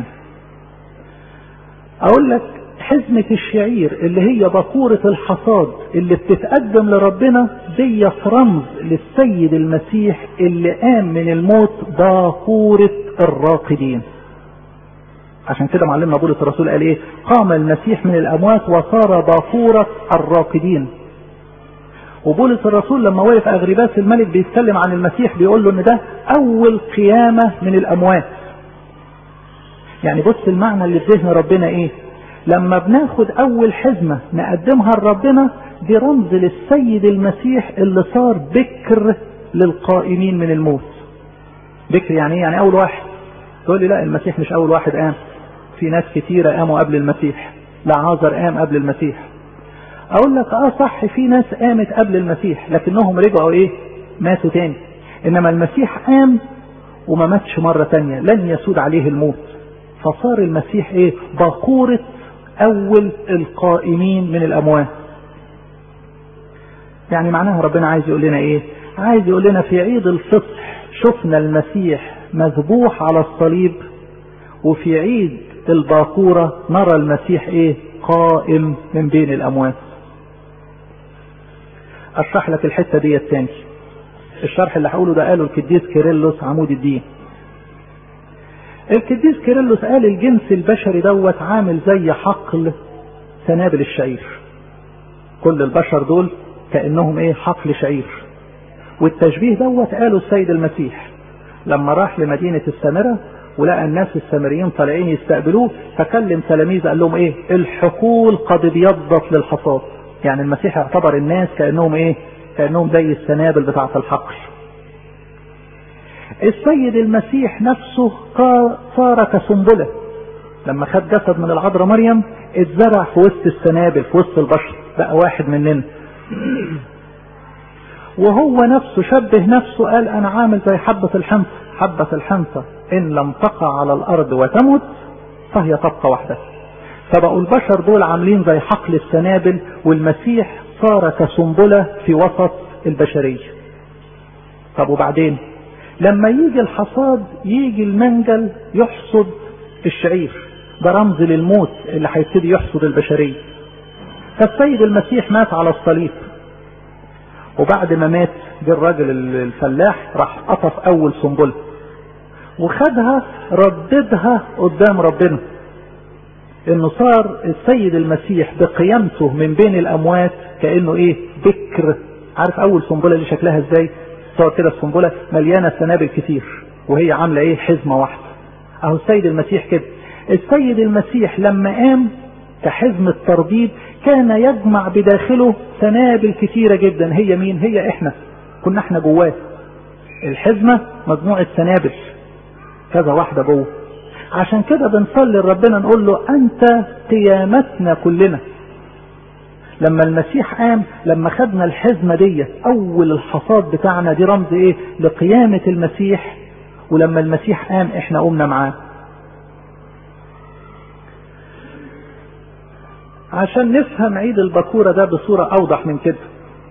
اقول لك حزمة الشعير اللي هي بكورة الحصاد اللي بتتقدم لربنا دي رمز للسيد المسيح اللي قام من الموت باكورة الراقدين عشان كده معلمنا بولس الرسول قال ايه قام المسيح من الاموات وصار باكورة الراقدين وبولس الرسول لما وقف اغرباس الملك بيتكلم عن المسيح بيقول له ان ده اول قيامة من الاموات يعني بص المعنى اللي في ذهن ربنا ايه لما بناخد اول حزمة نقدمها لربنا دي رمز للسيد المسيح اللي صار بكر للقائمين من الموت بكر يعني ايه يعني اول واحد تقول لي لا المسيح مش اول واحد قام في ناس كتيرة قاموا قبل المسيح لعازر قام قبل المسيح اقول لك اه صح في ناس قامت قبل المسيح لكنهم رجعوا ايه ماتوا تاني انما المسيح قام وما ماتش مرة تانية لن يسود عليه الموت فصار المسيح ايه باقورة اول القائمين من الاموات يعني معناها ربنا عايز يقول لنا ايه عايز يقول لنا في عيد الفصح شفنا المسيح مذبوح على الصليب وفي عيد الباكورة نرى المسيح ايه قائم من بين الاموات اشرح لك الحتة دي التاني الشرح اللي هقوله ده قاله القديس كيرلس عمود الدين القديس كيرلس قال الجنس البشري دوت عامل زي حقل سنابل الشعير كل البشر دول كانهم ايه حقل شعير والتشبيه دوت قاله السيد المسيح لما راح لمدينة السامرة ولقى الناس السامريين طالعين يستقبلوه فكلم تلاميذه قال لهم ايه الحقول قد ابيضت للحصاد يعني المسيح اعتبر الناس كانهم ايه كانهم زي السنابل بتاعه الحقل السيد المسيح نفسه صار كسنبله لما خد جسد من العذراء مريم اتزرع في وسط السنابل في وسط البشر بقى واحد مننا وهو نفسه شبه نفسه قال انا عامل زي حبة الحنطة حبة الحنطة ان لم تقع على الارض وتمت فهي تبقى وحدها فبقوا البشر دول عاملين زي حقل السنابل والمسيح صار كسنبلة في وسط البشرية طب وبعدين لما يجي الحصاد يجي المنجل يحصد الشعير ده رمز للموت اللي هيبتدي يحصد البشرية فالسيد المسيح مات على الصليب وبعد ما مات جه الراجل الفلاح راح قطف اول سنبله وخدها رددها قدام ربنا انه صار السيد المسيح بقيامته من بين الاموات كانه ايه بكر عارف اول سنبله دي شكلها ازاي صار كده السنبله مليانه سنابل كتير وهي عامله ايه حزمه واحده اهو السيد المسيح كده السيد المسيح لما قام كحزم الترديد كان يجمع بداخله سنابل كثيرة جدا هي مين هي احنا كنا احنا جواه الحزمة مجموعة سنابل كذا واحدة جوه عشان كده بنصلي لربنا نقول له انت قيامتنا كلنا لما المسيح قام لما خدنا الحزمة دي اول الحصاد بتاعنا دي رمز ايه لقيامة المسيح ولما المسيح قام احنا قمنا معاه عشان نفهم عيد البكورة ده بصورة أوضح من كده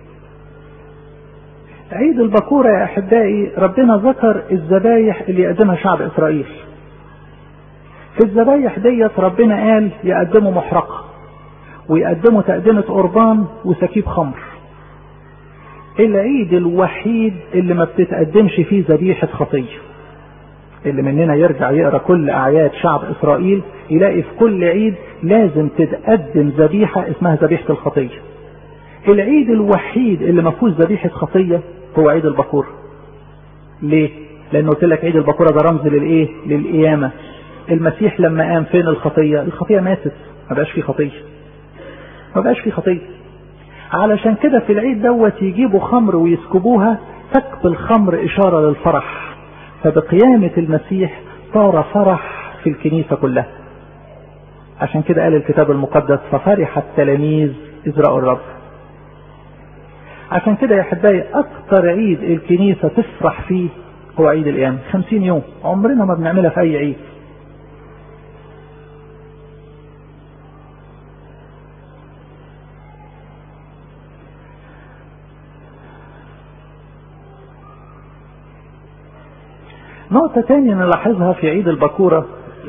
عيد البكورة يا أحبائي ربنا ذكر الذبايح اللي يقدمها شعب إسرائيل في الذبايح ديت ربنا قال يقدموا محرقة ويقدموا تقدمة قربان وسكيب خمر العيد الوحيد اللي ما بتتقدمش فيه ذبيحة خطية اللي مننا يرجع يقرا كل اعياد شعب اسرائيل يلاقي في كل عيد لازم تتقدم ذبيحه اسمها ذبيحه الخطيه. العيد الوحيد اللي ما فيهوش ذبيحه خطيه هو عيد البكور. ليه؟ لانه قلت لك عيد البكوره ده رمز للايه؟ للقيامه. المسيح لما قام فين الخطيه؟ الخطيه ماتت ما بقاش فيه خطيه. ما بقاش فيه خطيه. علشان كده في العيد دوت يجيبوا خمر ويسكبوها سكب الخمر اشاره للفرح. فبقيامة المسيح صار فرح في الكنيسة كلها عشان كده قال الكتاب المقدس ففرح التلاميذ إذ رأوا الرب عشان كده يا أحبائي أكتر عيد الكنيسة تفرح فيه هو عيد القيامة خمسين يوم عمرنا ما بنعملها في أي عيد نقطة تانية نلاحظها في عيد البكورة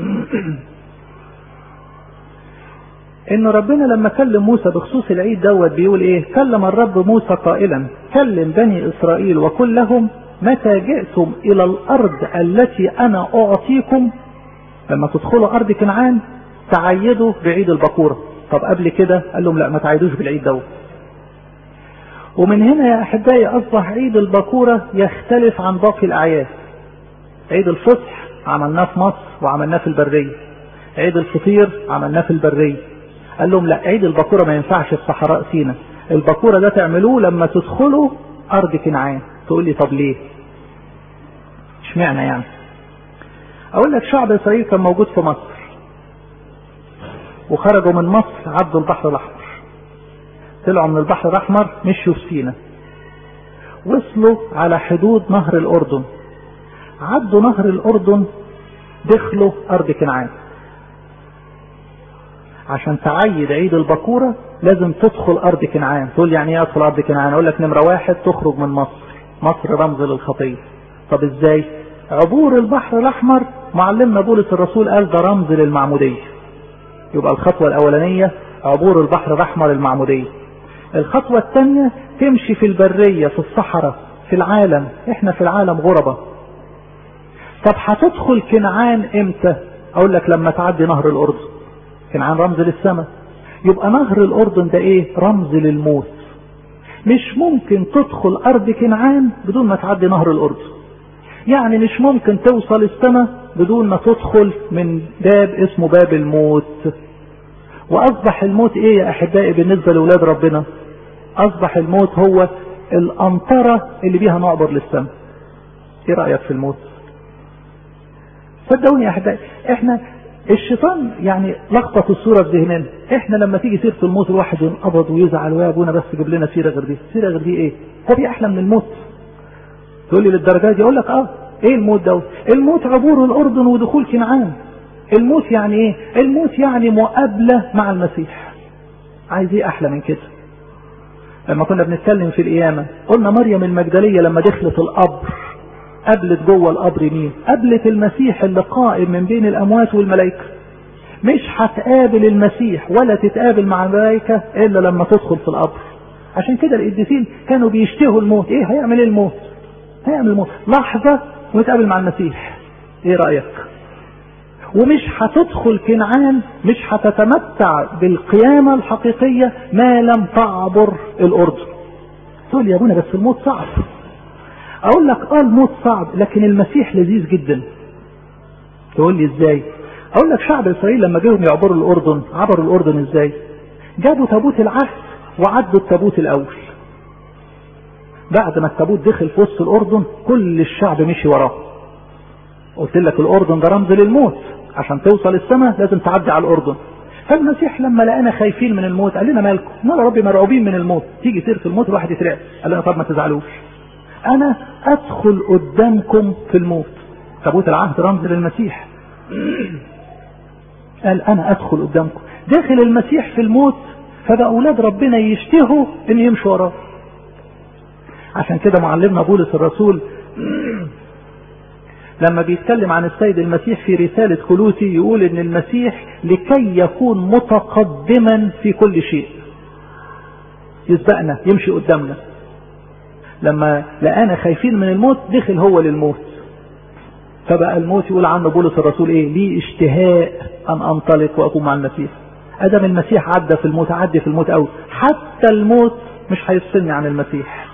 ان ربنا لما كلم موسى بخصوص العيد دوت بيقول ايه كلم الرب موسى قائلا كلم بني اسرائيل وقل لهم متى جئتم الى الارض التي انا اعطيكم لما تدخلوا ارض كنعان تعيدوا بعيد البكورة طب قبل كده قال لهم لا ما تعيدوش بالعيد دوت ومن هنا يا احبائي اصبح عيد البكورة يختلف عن باقي الاعياد عيد الفصح عملناه في مصر وعملناه في البرية عيد الفطير عملناه في البرية قال لهم لا عيد البكورة ما ينفعش في صحراء سينا البكورة ده تعملوه لما تدخلوا أرض كنعان تقول لي طب ليه اشمعنى يعني أقول لك شعب إسرائيل كان موجود في مصر وخرجوا من مصر عدوا البحر الأحمر طلعوا من البحر الأحمر مشوا في سينا وصلوا على حدود نهر الأردن عدوا نهر الأردن دخلوا أرض كنعان عشان تعيد عيد البكورة لازم تدخل أرض كنعان تقول يعني ايه أدخل أرض كنعان أقول لك نمرة واحد تخرج من مصر مصر رمز للخطية طب ازاي عبور البحر الأحمر معلمنا بولس الرسول قال ده رمز للمعمودية يبقى الخطوة الأولانية عبور البحر الأحمر المعمودية الخطوة الثانية تمشي في البرية في الصحراء في العالم احنا في العالم غربة طب هتدخل كنعان امتى اقول لك لما تعدي نهر الاردن كنعان رمز للسماء يبقى نهر الاردن ده ايه رمز للموت مش ممكن تدخل ارض كنعان بدون ما تعدي نهر الاردن يعني مش ممكن توصل السماء بدون ما تدخل من باب اسمه باب الموت واصبح الموت ايه يا احبائي بالنسبة لاولاد ربنا اصبح الموت هو الانطرة اللي بيها نعبر للسماء ايه رأيك في الموت صدقوني يا احبائي احنا الشيطان يعني لخبط الصورة في ذهننا احنا لما تيجي سيرة الموت الواحد ينقبض ويزعل ويا ابونا بس جيب لنا سيرة غير دي سيرة غير دي ايه هو دي احلى من الموت تقول لي للدرجة دي اقول لك اه ايه الموت ده الموت عبور الاردن ودخول كنعان الموت يعني ايه الموت يعني مقابلة مع المسيح عايز ايه احلى من كده لما كنا بنتكلم في القيامة قلنا مريم المجدلية لما دخلت القبر قابلت جوه القبر مين قابلت المسيح اللي قائم من بين الاموات والملائكة مش هتقابل المسيح ولا تتقابل مع الملائكة الا لما تدخل في القبر عشان كده القديسين كانوا بيشتهوا الموت ايه هيعمل ايه الموت هيعمل الموت لحظة ونتقابل مع المسيح ايه رأيك ومش هتدخل كنعان مش هتتمتع بالقيامة الحقيقية ما لم تعبر الأردن تقول يا ابونا بس الموت صعب اقول لك اه الموت صعب لكن المسيح لذيذ جدا تقول لي ازاي اقول لك شعب اسرائيل لما جيهم يعبروا الاردن عبروا الاردن ازاي جابوا تابوت العهد وعدوا التابوت الاول بعد ما التابوت دخل في وسط الاردن كل الشعب مشي وراه قلت لك الاردن ده رمز للموت عشان توصل السماء لازم تعدي على الاردن فالمسيح لما لقانا خايفين من الموت قال لنا مالكم قال ربي مرعوبين من الموت تيجي سيره الموت الواحد يترعب قال لنا طب ما تزعلوش انا ادخل قدامكم في الموت تابوت العهد رمز للمسيح قال انا ادخل قدامكم داخل المسيح في الموت فبقى اولاد ربنا يشتهوا ان يمشوا وراه عشان كده معلمنا بولس الرسول لما بيتكلم عن السيد المسيح في رسالة كلوسي يقول ان المسيح لكي يكون متقدما في كل شيء يسبقنا يمشي قدامنا لما لقانا خايفين من الموت دخل هو للموت فبقى الموت يقول عنه بولس الرسول ايه لي اشتهاء ان انطلق واكون مع المسيح ادم المسيح عدى في الموت عدى في الموت قوي حتى الموت مش هيفصلني عن المسيح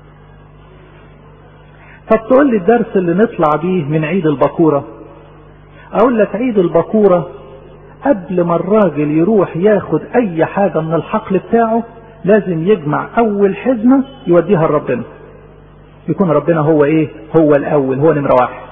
طب تقول لي الدرس اللي نطلع بيه من عيد البكورة اقول لك عيد البكورة قبل ما الراجل يروح ياخد اي حاجة من الحقل بتاعه لازم يجمع اول حزمة يوديها لربنا يكون ربنا هو ايه هو الاول هو نمرة واحد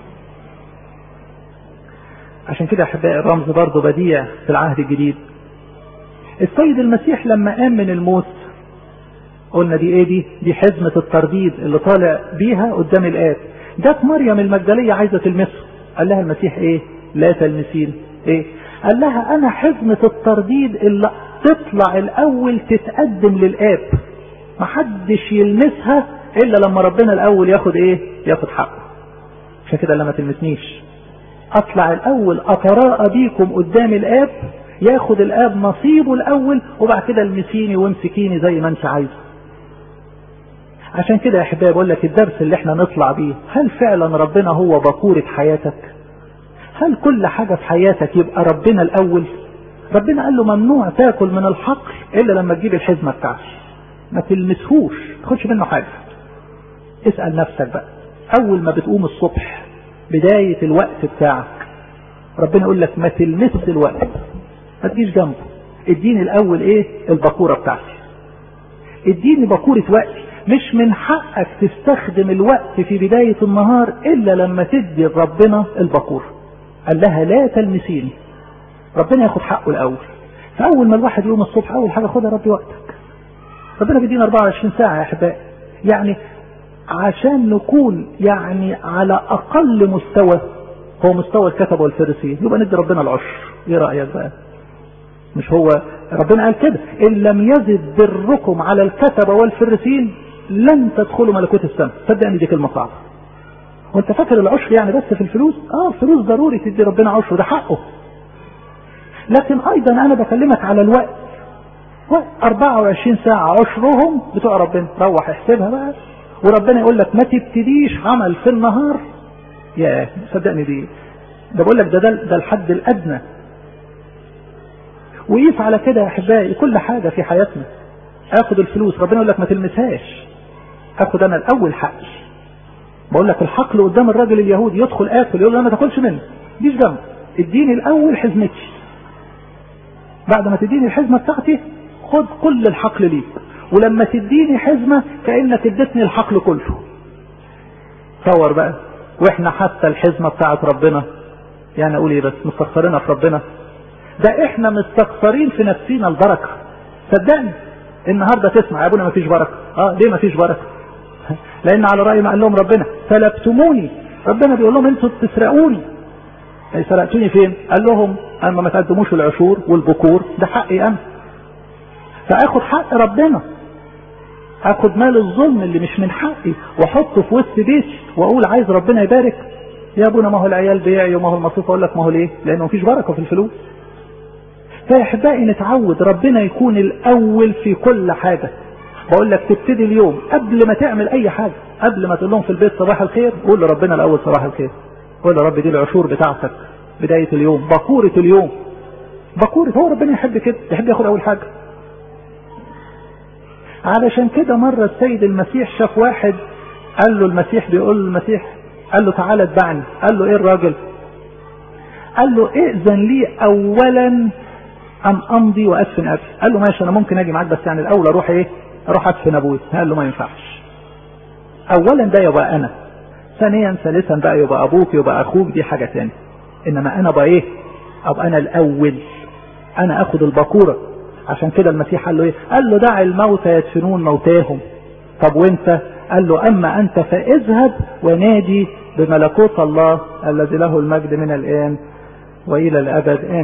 عشان كده احبائي الرمز برضه بديع في العهد الجديد السيد المسيح لما قام من الموت قلنا دي ايه دي دي حزمة الترديد اللي طالع بيها قدام الآب جت مريم المجدلية عايزة تلمسه قال لها المسيح ايه لا تلمسين ايه قال لها انا حزمة الترديد اللي تطلع الاول تتقدم للآب محدش يلمسها الا لما ربنا الاول ياخد ايه ياخد حقه عشان كده لما تلمسنيش اطلع الاول اتراءى بيكم قدام الاب ياخد الاب نصيبه الاول وبعد كده المسيني وامسكيني زي ما انت عايزه عشان كده يا احبائي بقول لك الدرس اللي احنا نطلع بيه هل فعلا ربنا هو بكورة حياتك هل كل حاجة في حياتك يبقى ربنا الاول ربنا قال له ممنوع تاكل من الحقل الا لما تجيب الحزمة بتاعتي ما تلمسهوش ما تاخدش منه حاجة اسأل نفسك بقى اول ما بتقوم الصبح بداية الوقت بتاعك ربنا يقول لك ما تلمس الوقت ما تجيش جنبه اديني الاول ايه البكورة بتاعتي اديني بكورة وقتي مش من حقك تستخدم الوقت في بداية النهار الا لما تدي ربنا البكورة قال لها لا تلمسيني ربنا ياخد حقه الاول فاول ما الواحد يقوم الصبح اول حاجة خدها ربي وقتك ربنا بيدينا 24 ساعة يا احبائي يعني عشان نكون يعني على اقل مستوى هو مستوى الكتبة والفريسيين يبقى ندي ربنا العشر ايه رأيك بقى مش هو ربنا قال كده ان لم يزد بركم على الكتبة والفريسيين لن تدخلوا ملكوت السماء صدقني دي كلمة صعبة وانت فاكر العشر يعني بس في الفلوس اه الفلوس ضروري تدي ربنا عشر ده حقه لكن ايضا انا بكلمك على الوقت 24 ساعة عشرهم بتوع ربنا روح احسبها بقى وربنا يقول لك ما تبتديش عمل في النهار يا صدقني دي ده بقول لك ده, ده ده الحد الادنى وقيس على كده يا احبائي كل حاجه في حياتنا اخد الفلوس ربنا يقول لك ما تلمسهاش اخد انا الاول حقي بقول لك الحقل قدام الراجل اليهودي يدخل اكل يقول له ما تاكلش منه ديش جنب اديني الاول حزمتي بعد ما تديني الحزمه بتاعتي خد كل الحقل ليك ولما تديني حزمه كانك اديتني الحقل كله تصور بقى واحنا حتى الحزمه بتاعت ربنا يعني اقول ايه بس مستخسرينها في ربنا ده احنا مستخسرين في نفسينا البركه صدقني النهارده تسمع يا ابونا مفيش بركه اه ليه مفيش بركه لان على راي ما قال لهم ربنا سلبتموني ربنا بيقول لهم انتوا بتسرقوني يعني سرقتوني فين قال لهم اما ما تقدموش العشور والبكور ده حقي انا فاخد حق ربنا اخد مال الظلم اللي مش من حقي واحطه في وسط بيتي واقول عايز ربنا يبارك يا ابونا ما هو العيال بيعي وما هو المصروف اقول لك ما هو ليه لانه مفيش بركه في الفلوس فيا احبائي نتعود ربنا يكون الاول في كل حاجه بقول لك تبتدي اليوم قبل ما تعمل اي حاجه قبل ما تقول لهم في البيت صباح الخير قول لربنا الاول صباح الخير قول يا رب دي العشور بتاعتك بدايه اليوم بكوره اليوم بكوره هو ربنا يحب كده يحب ياخد اول حاجه علشان كده مرة السيد المسيح شاف واحد قال له المسيح بيقول له المسيح قال له تعالى اتبعني قال له ايه الراجل قال له ائذن لي اولا ان امضي وادفن ابي قال له ماشي انا ممكن اجي معاك بس يعني الاول اروح ايه اروح ادفن ابوي قال له ما ينفعش اولا ده يبقى انا ثانيا ثالثا بقى يبقى ابوك يبقى اخوك دي حاجه ثانيه انما انا بقى ايه ابقى انا الاول انا اخد البكوره عشان كده المسيح قال له ايه قال له دع الموتى يدفنون موتاهم طب وانت قال له اما انت فاذهب ونادي بملكوت الله الذي له المجد من الان والى الابد امين